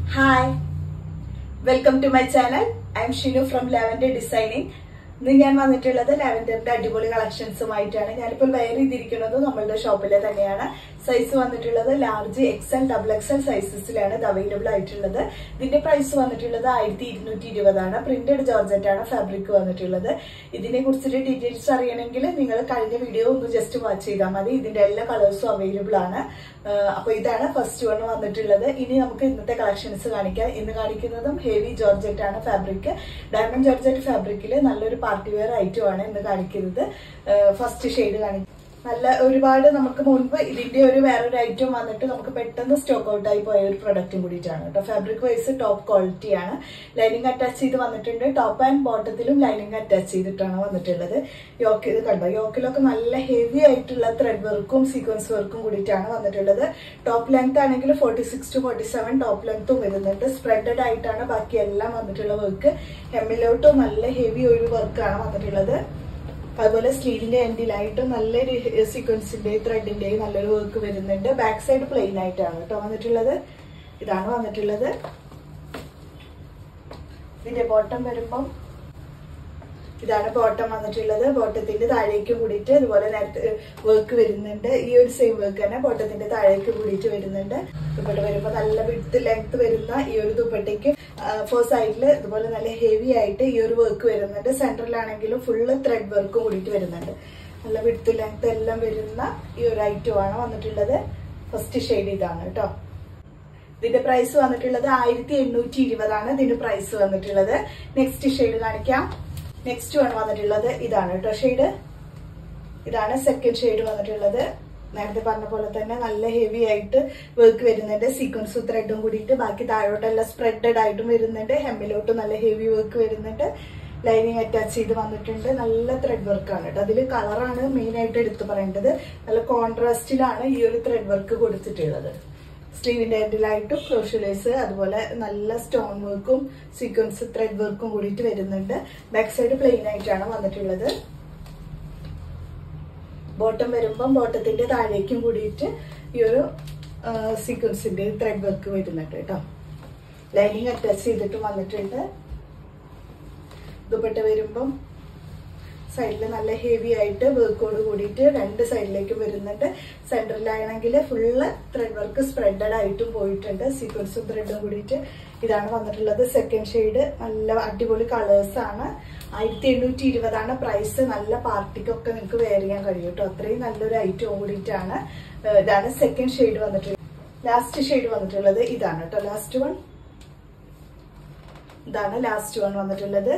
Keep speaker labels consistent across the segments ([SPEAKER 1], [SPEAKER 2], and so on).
[SPEAKER 1] hi welcome to my channel I'm Shinu from lavender designing ഇന്ന് ഞാൻ വന്നിട്ടുള്ളത് ലാവൻഡറിന്റെ അടിപൊളി കളക്ഷൻസുമായിട്ടാണ് ഞാനിപ്പോൾ വെയർ ചെയ്തിരിക്കുന്നത് നമ്മളുടെ ഷോപ്പിലെ തന്നെയാണ് സൈസ് വന്നിട്ടുള്ളത് ലാർജ് എക്സൽ ഡബിൾ എക്സൽ സൈസസിലാണ് ഇത് അവൈലബിൾ ആയിട്ടുള്ളത് ഇതിന്റെ പ്രൈസ് വന്നിട്ടുള്ളത് ആയിരത്തി ഇരുന്നൂറ്റി ഇരുപതാണ് പ്രിന്റഡ് ജോർജറ്റ് ആണ് ഫാബ്രിക് വന്നിട്ടുള്ളത് ഇതിനെ കുറിച്ചിട്ട് ഡീറ്റെയിൽസ് അറിയണമെങ്കിൽ നിങ്ങൾ കഴിഞ്ഞ വീഡിയോ ഒന്ന് ജസ്റ്റ് വാച്ച് ചെയ്താൽ മതി ഇതിന്റെ എല്ലാ കളേഴ്സും അവൈലബിൾ ആണ് ആഹ് അപ്പൊ ഇതാണ് ഫസ്റ്റ് വൺ വന്നിട്ടുള്ളത് ഇനി നമുക്ക് ഇന്നത്തെ കളക്ഷൻസ് കാണിക്കാം ഇന്ന് കാണിക്കുന്നതും ഹെവി ജോർജറ്റ് ആണ് ഫാബ്രിക് ഡയമണ്ട് ജോർജറ്റ് ഫാബ്രിക്കിൽ നല്ലൊരു പാർട്ടി വെയർ ഐറ്റം ആണ് ഇന്ന് കാണിക്കുന്നത് ഫസ്റ്റ് ഷെയ്ഡ് കാണിക്കും നല്ല ഒരുപാട് നമുക്ക് മുൻപ് ഇതിന്റെ ഒരു വേറൊരു ഐറ്റം വന്നിട്ട് നമുക്ക് പെട്ടെന്ന് സ്റ്റോക്ക് ഔട്ട് ആയി പോയ ഒരു പ്രൊഡക്റ്റും കൂടിയിട്ടാണ് കേട്ടോ ഫാബ്രിക് വൈസ് ടോപ്പ് ക്വാളിറ്റി ആണ് ലൈനിങ് അറ്റാച്ച് ചെയ്ത് വന്നിട്ടുണ്ട് ടോപ്പ് ആൻഡ് ബോട്ടത്തിലും ലൈനിങ് അറ്റാച്ച് ചെയ്തിട്ടാണ് വന്നിട്ടുള്ളത് യോക്ക് ഇത് കണ്ടോ യോക്കിലൊക്കെ നല്ല ഹെവി ആയിട്ടുള്ള ത്രെഡ് വർക്കും സീക്വൻസ് വർക്കും കൂടിയിട്ടാണ് വന്നിട്ടുള്ളത് ടോപ്പ് ലെങ്ത് ആണെങ്കിൽ forty six to forty seven top ലെങ്ത്തും വരുന്നുണ്ട് സ്പ്രെഡഡ് ആയിട്ടാണ് ബാക്കി എല്ലാം വന്നിട്ടുള്ള വർക്ക് ഹെമ്മിലോട്ടും നല്ല ഹെവി ഒരു വർക്കാണ് വന്നിട്ടുള്ളത് അതുപോലെ സ്ലീവിന്റെ എൻഡിലായിട്ട് നല്ലൊരു സീക്വൻസിന്റെ ത്രെഡിന്റെ നല്ലൊരു വർക്ക് വരുന്നുണ്ട് ബാക്ക് സൈഡ് പ്ലെയിൻ ആയിട്ടാണ് കേട്ടോ വന്നിട്ടുള്ളത് ഇതാണ് വന്നിട്ടുള്ളത് ഇതിന്റെ ബോട്ടം വരുമ്പം ഇതാണ് ബോട്ടം വന്നിട്ടുള്ളത് ബോട്ടത്തിന്റെ താഴേക്ക് കൂടിയിട്ട് ഇതുപോലെ നേരത്തെ വർക്ക് വരുന്നുണ്ട് ഈ ഒരു സെയിം വർക്ക് തന്നെ ബോട്ടത്തിന്റെ താഴേക്ക് കൂടിയിട്ട് വരുന്നുണ്ട് ദുപ്പട്ട വരുമ്പോൾ നല്ല വിടുത്ത് ലെങ്ത് വരുന്ന ഈ ഒരു ദുപ്പട്ടയ്ക്ക് ഫോർ സൈഡിൽ ഇതുപോലെ നല്ല ഹെവി ആയിട്ട് ഈ ഒരു വർക്ക് വരുന്നുണ്ട് സെന്ററിലാണെങ്കിലും ഫുള്ള് ത്രെഡ് വർക്കും കൂടിയിട്ട് വരുന്നുണ്ട് നല്ല വിടുത്ത് ലെങ്ത് എല്ലാം വരുന്ന ഈ ഒരു ഐറ്റം ആണ് വന്നിട്ടുള്ളത് ഫസ്റ്റ് ഷെയ്ഡ് ഇതാണ് കേട്ടോ ഇതിന്റെ പ്രൈസ് വന്നിട്ടുള്ളത് ആയിരത്തി എണ്ണൂറ്റി ഇരുപതാണ് ഇതിന്റെ പ്രൈസ് വന്നിട്ടുള്ളത് നെക്സ്റ്റ് ഷെയ്ഡ് കാണിക്കാം നെക്സ്റ്റ് വൺ വന്നിട്ടുള്ളത് ഇതാണ് കേട്ടോ ഷെയ്ഡ് ഇതാണ് സെക്കൻഡ് ഷെയ്ഡ് വന്നിട്ടുള്ളത് നേരത്തെ പറഞ്ഞ പോലെ തന്നെ നല്ല ഹെവി ആയിട്ട് വർക്ക് വരുന്നുണ്ട് സീക്വൻസ് ത്രെഡും കൂടിയിട്ട് ബാക്കി താഴോട്ടെല്ലാം സ്പ്രെഡഡ് ആയിട്ടും വരുന്നുണ്ട് ഹെമ്മിലോട്ട് നല്ല ഹെവി വർക്ക് വരുന്നുണ്ട് ലൈനിങ് അറ്റാച്ച് ചെയ്ത് വന്നിട്ടുണ്ട് നല്ല ത്രെഡ് വർക്കാണ് കേട്ടോ അതിൽ കളറാണ് മെയിൻ ആയിട്ട് എടുത്തു പറയേണ്ടത് നല്ല കോൺട്രാസ്റ്റിലാണ് ഈ ഒരു ത്രെഡ് വർക്ക് കൊടുത്തിട്ടുള്ളത് സ്ലീവിന്റെ എൻഡിലായിട്ടും ക്രോഷ്യലേസ് അതുപോലെ നല്ല സ്റ്റോൺ വർക്കും സീക്വൻസ് ത്രെഡ് വർക്കും കൂടിയിട്ട് വരുന്നുണ്ട് ബാക്ക് സൈഡ് പ്ലെയിൻ ആയിട്ടാണ് വന്നിട്ടുള്ളത് ബോട്ടം വരുമ്പം ബോട്ടത്തിന്റെ താഴേക്കും കൂടിയിട്ട് ഈ ഒരു സീക്വൻസിന്റെ ത്രെഡ് വർക്ക് വരുന്നുണ്ട് കേട്ടോ ലൈനിങ് അറ്റാച്ച് ചെയ്തിട്ട് വന്നിട്ടുണ്ട് ദുപ്പട്ട വരുമ്പം സൈഡിൽ നല്ല ഹെവി ആയിട്ട് വർക്കോട് കൂടിയിട്ട് രണ്ട് സൈഡിലേക്കും വരുന്നുണ്ട് സെന്ററിലാണെങ്കിൽ ഫുള്ള് ത്രെഡ് വർക്ക് സ്പ്രെഡഡ് ആയിട്ടും പോയിട്ടുണ്ട് സീക്വൻസും ത്രെഡും കൂടിയിട്ട് ഇതാണ് വന്നിട്ടുള്ളത് സെക്കൻഡ് ഷെയ്ഡ് നല്ല അടിപൊളി കളേഴ്സ് ആണ് ആയിരത്തി എണ്ണൂറ്റി ഇരുപതാണ് പ്രൈസ് നല്ല പാർട്ടിക്കൊക്കെ നിങ്ങൾക്ക് വെയർ ചെയ്യാൻ കഴിയും കേട്ടോ അത്രയും നല്ലൊരു ഐറ്റവും കൂടിയിട്ടാണ് ഏഹ് ഇതാണ് സെക്കൻഡ് ഷെയ്ഡ് വന്നിട്ടുള്ളത് ലാസ്റ്റ് ഷെയ്ഡ് വന്നിട്ടുള്ളത് ഇതാണ് കേട്ടോ ലാസ്റ്റ് വൺ ഇതാണ് ലാസ്റ്റ് വൺ വന്നിട്ടുള്ളത്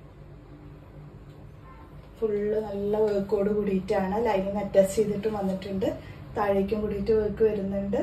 [SPEAKER 1] ഫുള്ള് നല്ല വർക്കോട് കൂടിയിട്ടാണ് ലൈനിങ് അറ്റാച്ച് ചെയ്തിട്ട് വന്നിട്ടുണ്ട് താഴേക്കും കൂടിയിട്ട് വർക്ക് വരുന്നുണ്ട്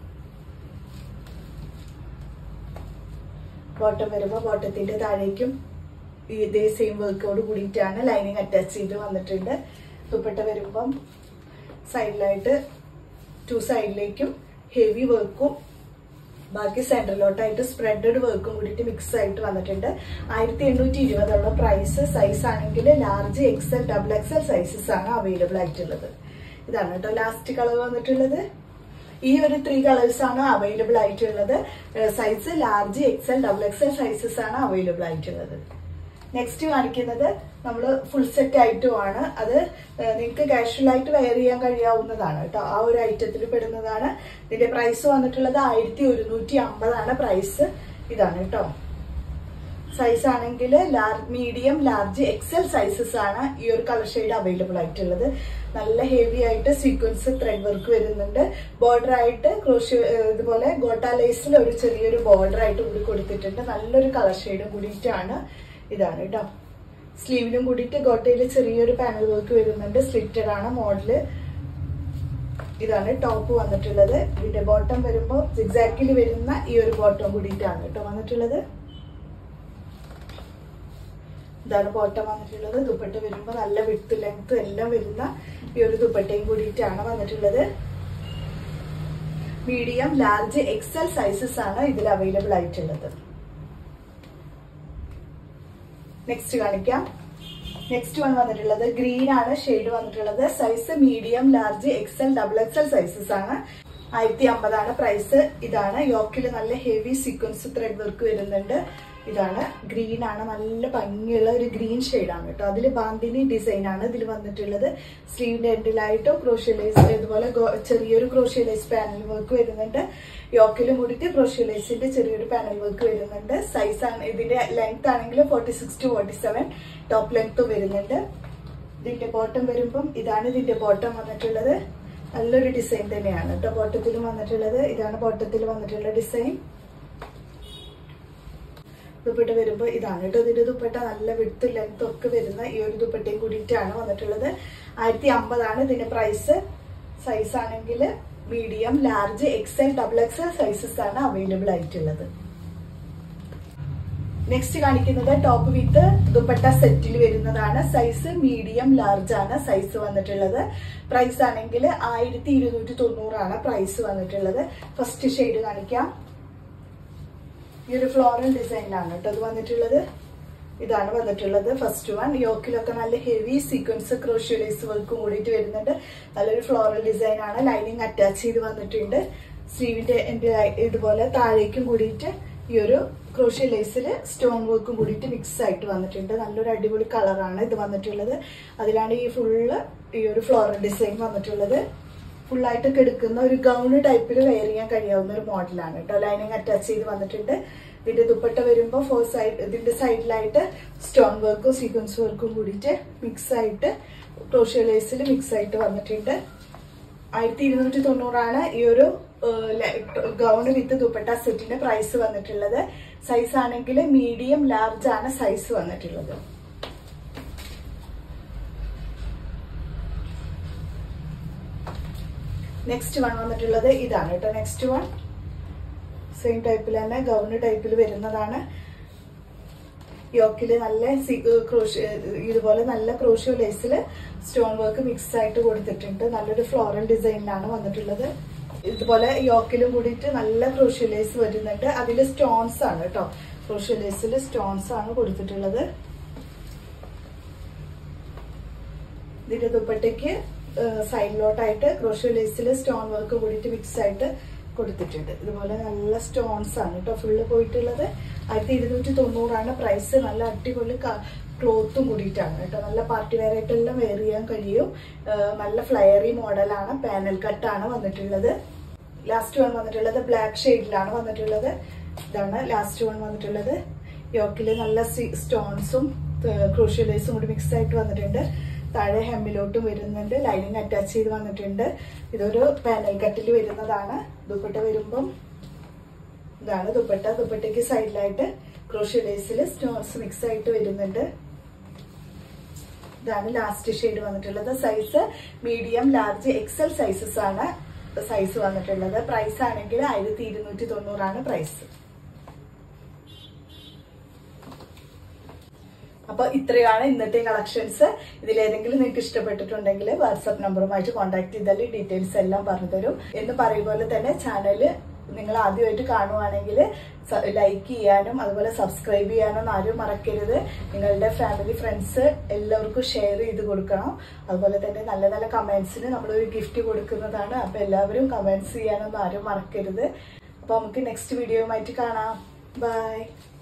[SPEAKER 1] ബോട്ടം വരുമ്പോൾ ബോട്ടത്തിന്റെ താഴേക്കും ഇതേ സെയിം വർക്കോട് കൂടിയിട്ടാണ് ലൈനിങ് അറ്റാച്ച് ചെയ്ത് വന്നിട്ടുണ്ട് ദുപ്പട്ട വരുമ്പം സൈഡിലായിട്ട് ടു സൈഡിലേക്കും ഹെവി വർക്കും ബാക്കി സെന്ററിലോട്ടായിട്ട് സ്പ്രെഡഡ് വർക്കും കൂടിയിട്ട് മിക്സ് ആയിട്ട് വന്നിട്ടുണ്ട് ആയിരത്തി എണ്ണൂറ്റി ഇരുപതുള്ള പ്രൈസ് സൈസ് ആണെങ്കിൽ large XL double XL sizes ആണ് അവൈലബിൾ ആയിട്ടുള്ളത് ഇതാണ് കേട്ടോ ലാസ്റ്റ് കളർ വന്നിട്ടുള്ളത് ഈ ഒരു ത്രീ കളേഴ്സ് ആണ് അവൈലബിൾ ആയിട്ടുള്ളത് size large XL double XL sizes ആണ് അവൈലബിൾ ആയിട്ടുള്ളത് നെക്സ്റ്റ് കാണിക്കുന്നത് നമ്മൾ ഫുൾ സെറ്റ് ഐറ്റമാണ് അത് നിങ്ങൾക്ക് കാഷ്വൽ ആയിട്ട് വെയർ ചെയ്യാൻ കഴിയാവുന്നതാണ് കേട്ടോ ആ ഒരു ഐറ്റത്തിൽ പെടുന്നതാണ് ഇതിന്റെ പ്രൈസ് വന്നിട്ടുള്ളത് ആയിരത്തി ഒരുന്നൂറ്റി അമ്പതാണ് പ്രൈസ് ഇതാണ് കേട്ടോ സൈസ് ആണെങ്കിൽ large medium large XL sizes ആണ് ഈ ഒരു കളർ ഷെയ്ഡ് അവൈലബിൾ ആയിട്ടുള്ളത് നല്ല ഹെവി ആയിട്ട് സീക്വൻസ് ത്രെഡ് വർക്ക് വരുന്നുണ്ട് ബോർഡർ ആയിട്ട് ക്രോഷ്യ ഇതുപോലെ ഗോട്ടാ ലേസിൽ ഒരു ചെറിയൊരു ബോർഡർ ആയിട്ട് കൂടി കൊടുത്തിട്ടുണ്ട് നല്ലൊരു കളർ ഷെയ്ഡും കൂടിയിട്ടാണ് ഇതാണ് കേട്ടോ സ്ലീവിലും കൂടിയിട്ട് ഗോട്ടയിൽ ചെറിയൊരു പാനൽ വർക്ക് വരുന്നുണ്ട് സ്ലിറ്റഡ് ആണ് മോഡല് ഇതാണ് ടോപ്പ് വന്നിട്ടുള്ളത് ഇതിന്റെ ബോട്ടം വരുമ്പോൾ എക്സാക്ട്ലി വരുന്ന ഈ ഒരു ബോട്ടം കൂടിയിട്ടാണ് കേട്ടോ വന്നിട്ടുള്ളത് ഇതാണ് ബോട്ടം വന്നിട്ടുള്ളത് ദുപ്പട്ട വരുമ്പോൾ നല്ല വിട്ട് ലെങ്ത് എല്ലാം വരുന്ന ഈ ഒരു ദുപ്പട്ടയും കൂടിയിട്ടാണ് വന്നിട്ടുള്ളത് മീഡിയം ലാർജ് എക്സൽ സൈസസ് ആണ് ഇതിൽ അവൈലബിൾ ആയിട്ടുള്ളത് നെക്സ്റ്റ് കാണിക്കാം നെക്സ്റ്റ് വൺ വന്നിട്ടുള്ളത് ഗ്രീൻ ആണ് ഷെയ്ഡ് വന്നിട്ടുള്ളത് size medium large XL double XL sizes ആണ് ആയിരത്തി അമ്പതാണ് പ്രൈസ് ഇതാണ് യോക്കിൽ നല്ല ഹെവി സീക്വൻസ് ത്രെഡ് വർക്ക് വരുന്നുണ്ട് ഇതാണ് ഗ്രീൻ ആണ് നല്ല ഭംഗിയുള്ള ഒരു ഗ്രീൻ ആണ് കേട്ടോ അതിൽ ബാന്തിനി ഡിസൈൻ ആണ് ഇതിൽ വന്നിട്ടുള്ളത് സ്ലീവിന്റെ എൻഡിലായിട്ടും ക്രോഷ്യലൈസ് ഇതുപോലെ ഗോ- ചെറിയൊരു ക്രോഷ്യലൈസ് പാനൽ വർക്ക് വരുന്നുണ്ട് യോക്കിലും കൂടിയിട്ട് ക്രോഷ്യലൈസിന്റെ ചെറിയൊരു പാനൽ വർക്ക് വരുന്നുണ്ട് സൈസ് ആണ് ഇതിന്റെ ലെങ്ത് ആണെങ്കിൽ forty six to forty seven top length വരുന്നുണ്ട് ഇതിന്റെ ബോട്ടം വരുമ്പം ഇതാണ് ഇതിന്റെ ബോട്ടം വന്നിട്ടുള്ളത് നല്ലൊരു ഡിസൈൻ തന്നെയാണ് കേട്ടോ ബോട്ടത്തിലും വന്നിട്ടുള്ളത് ഇതാണ് ബോട്ടത്തിൽ വന്നിട്ടുള്ള ഡിസൈൻ ദുപ്പട്ട വരുമ്പോൾ ഇതാണ് കേട്ടോ ഇതിന്റെ ദുപ്പട്ട നല്ല വിടുത്ത് ലെങ്ത് ഒക്കെ വരുന്ന ഈ ഒരു ദുപ്പട്ടയും കൂടിയിട്ടാണ് വന്നിട്ടുള്ളത് ആയിരത്തി അമ്പതാണ് ഇതിന്റെ പ്രൈസ് സൈസ് ആണെങ്കിൽ medium large XL double XL sizes ആണ് അവൈലബിൾ ആയിട്ടുള്ളത് നെക്സ്റ്റ് കാണിക്കുന്നത് ടോപ്പ് വിത്ത് ദുപ്പട്ട സെറ്റിൽ വരുന്നതാണ് സൈസ് മീഡിയം ലാർജ് ആണ് സൈസ് വന്നിട്ടുള്ളത് പ്രൈസ് ആണെങ്കിൽ ആയിരത്തി ഇരുന്നൂറ്റി തൊണ്ണൂറാണ് പ്രൈസ് വന്നിട്ടുള്ളത് ഫസ്റ്റ് ഷെയ്ഡ് കാണിക്കാം ഈ ഒരു ഫ്ലോറൽ ഡിസൈനിലാണ് കേട്ടോ ഇത് വന്നിട്ടുള്ളത് ഇതാണ് വന്നിട്ടുള്ളത് ഫസ്റ്റ് വൺ യോക്കിലൊക്കെ നല്ല ഹെവി സീക്വൻസ് ക്രോഷ്യലൈസ് വർക്കും കൂടിയിട്ട് വരുന്നുണ്ട് നല്ലൊരു ഫ്ലോറൽ ഡിസൈൻ ആണ് ലൈനിങ് അറ്റാച്ച് ചെയ്ത് വന്നിട്ടുണ്ട് സ്ലീവിന്റെ എന്റെ ഇതുപോലെ താഴേക്കും കൂടിയിട്ട് ഈ ഒരു ക്രോഷ്യ ലേസിൽ സ്റ്റോൺ വർക്കും കൂടിയിട്ട് മിക്സ് ആയിട്ട് വന്നിട്ടുണ്ട് നല്ലൊരു അടിപൊളി കളറാണ് ഇത് വന്നിട്ടുള്ളത് അതിലാണ് ഈ ഫുള്ള് ഈ ഒരു ഫ്ലോറൽ ഡിസൈൻ വന്നിട്ടുള്ളത് ഫുള്ളായിട്ട് കിടക്കുന്ന ഒരു ഗൗണ് ടൈപ്പിൽ വെയർ ചെയ്യാൻ കഴിയാവുന്ന ഒരു മോഡലാണ് കേട്ടോ ലൈനിങ് അറ്റാച്ച് ചെയ്ത് വന്നിട്ടുണ്ട് ഇതിന്റെ ദുപ്പട്ട വരുമ്പോൾ ഫോർ സൈഡ് ഇതിന്റെ സൈഡിലായിട്ട് സ്റ്റോൺ വർക്കും സീക്വൻസ് വർക്കും കൂടിയിട്ട് മിക്സ് ആയിട്ട് ക്രോഷ്യ ലേസിൽ മിക്സ് ആയിട്ട് വന്നിട്ടുണ്ട് ആയിരത്തി ഇരുന്നൂറ്റി തൊണ്ണൂറാണ് ഈ ഒരു ഗൗൺ വിത്ത് ദുപ്പട്ട സെറ്റിന്റെ പ്രൈസ് വന്നിട്ടുള്ളത് സൈസ് ആണെങ്കിൽ മീഡിയം ലാർജ് ആണ് സൈസ് വന്നിട്ടുള്ളത് നെക്സ്റ്റ് വൺ വന്നിട്ടുള്ളത് ഇതാണ് കേട്ടോ നെക്സ്റ്റ് വൺ സെയിം ടൈപ്പിൽ തന്നെ ഗൗണ് ടൈപ്പിൽ വരുന്നതാണ് യോക്കില് നല്ല ക്രോഷ്യ ഇതുപോലെ നല്ല ക്രോഷ്യോ ലേസിൽ സ്റ്റോൺ വർക്ക് മിക്സ് ആയിട്ട് കൊടുത്തിട്ടുണ്ട് നല്ലൊരു ഫ്ലോറൽ ഡിസൈനിലാണ് വന്നിട്ടുള്ളത് ഇതുപോലെ യോക്കിലും കൂടിയിട്ട് നല്ല ക്രോഷ്യോ ലേസ് വരുന്നുണ്ട് അതിൽ സ്റ്റോൺസ് ആണ് കേട്ടോ ക്രോഷ്യോ ലേസിൽ സ്റ്റോൺസ് ആണ് കൊടുത്തിട്ടുള്ളത് ഇതിന്റെ ദുപ്പട്ടയ്ക്ക് സൈഡിലോട്ടായിട്ട് ക്രോഷ്യോ ലേസിൽ സ്റ്റോൺ വർക്ക് കൂടിയിട്ട് മിക്സ് ആയിട്ട് കൊടുത്തിട്ടുണ്ട് ഇതുപോലെ നല്ല സ്റ്റോൺസ് ആണ് കേട്ടോ ഫുള്ള് പോയിട്ടുള്ളത് ആയിരത്തി ഇരുന്നൂറ്റി തൊണ്ണൂറാണ് പ്രൈസ് നല്ല അടിപൊളി ക്ലോത്തും കൂടിയിട്ടാണ് കേട്ടോ നല്ല പാർട്ടി വെയർ ആയിട്ടെല്ലാം വെയർ ചെയ്യാൻ കഴിയും ആ, നല്ല ഫ്ലയറി മോഡലാണ് പാനൽ കട്ടാണ് വന്നിട്ടുള്ളത് ലാസ്റ്റ് വൺ വന്നിട്ടുള്ളത് ബ്ലാക്ക് ഷെയ്ഡിലാണ് വന്നിട്ടുള്ളത് ഇതാണ് ലാസ്റ്റ് വൺ വന്നിട്ടുള്ളത് യോക്കില് നല്ല സ്റ്റോൺസും ക്രൂഷ്യലൈസും കൂടി മിക്സ് ആയിട്ട് വന്നിട്ടുണ്ട് താഴെ ഹെമ്മിലോട്ടും വരുന്നുണ്ട് ലൈനിങ് അറ്റാച്ച് ചെയ്ത് വന്നിട്ടുണ്ട് ഇതൊരു പാനൽ കട്ടിൽ വരുന്നതാണ് ദുപ്പട്ട വരുമ്പം ഇതാണ് ദുപ്പട്ട ദുപ്പട്ടയ്ക്ക് സൈഡിലായിട്ട് ക്രോഷ്യലൈസിൽ സ്റ്റോൺസ് മിക്സ് ആയിട്ട് വരുന്നുണ്ട് ഇതാണ് ലാസ്റ്റ് ഷെയ്ഡ് വന്നിട്ടുള്ളത് size medium large XL sizes ആണ് സൈസ് വന്നിട്ടുള്ളത് പ്രൈസ് ആണെങ്കിൽ ആയിരത്തി ഇരുന്നൂറ്റി തൊണ്ണൂറാണ് പ്രൈസ് അപ്പൊ ഇത്രയാണ് ഇന്നത്തെ കളക്ഷൻസ് ഇതിലേതെങ്കിലും നിങ്ങൾക്ക് ഇഷ്ടപ്പെട്ടിട്ടുണ്ടെങ്കിൽ വാട്സാപ്പ് നമ്പറുമായിട്ട് കോൺടാക്ട് ചെയ്താൽ ഡീറ്റെയിൽസ് എല്ലാം പറഞ്ഞു തരും എന്ന് പറയും പോലെ തന്നെ ചാനല് നിങ്ങൾ ആദ്യമായിട്ട് കാണുവാണെങ്കിൽ ലൈക്ക് ചെയ്യാനും അതുപോലെ സബ്സ്ക്രൈബ് ചെയ്യാനും ആരും മറക്കരുത് നിങ്ങളുടെ ഫാമിലി ഫ്രണ്ട്സ് എല്ലാവർക്കും ഷെയർ ചെയ്ത് കൊടുക്കണം അതുപോലെ തന്നെ നല്ല നല്ല കമന്റ്സിന് നമ്മളൊരു ഗിഫ്റ്റ് കൊടുക്കുന്നതാണ് അപ്പൊ എല്ലാവരും കമന്റ്സ് ചെയ്യാനൊന്നും ആരും മറക്കരുത് അപ്പൊ നമുക്ക് നെക്സ്റ്റ് വീഡിയോയുമായിട്ട് കാണാം ബൈ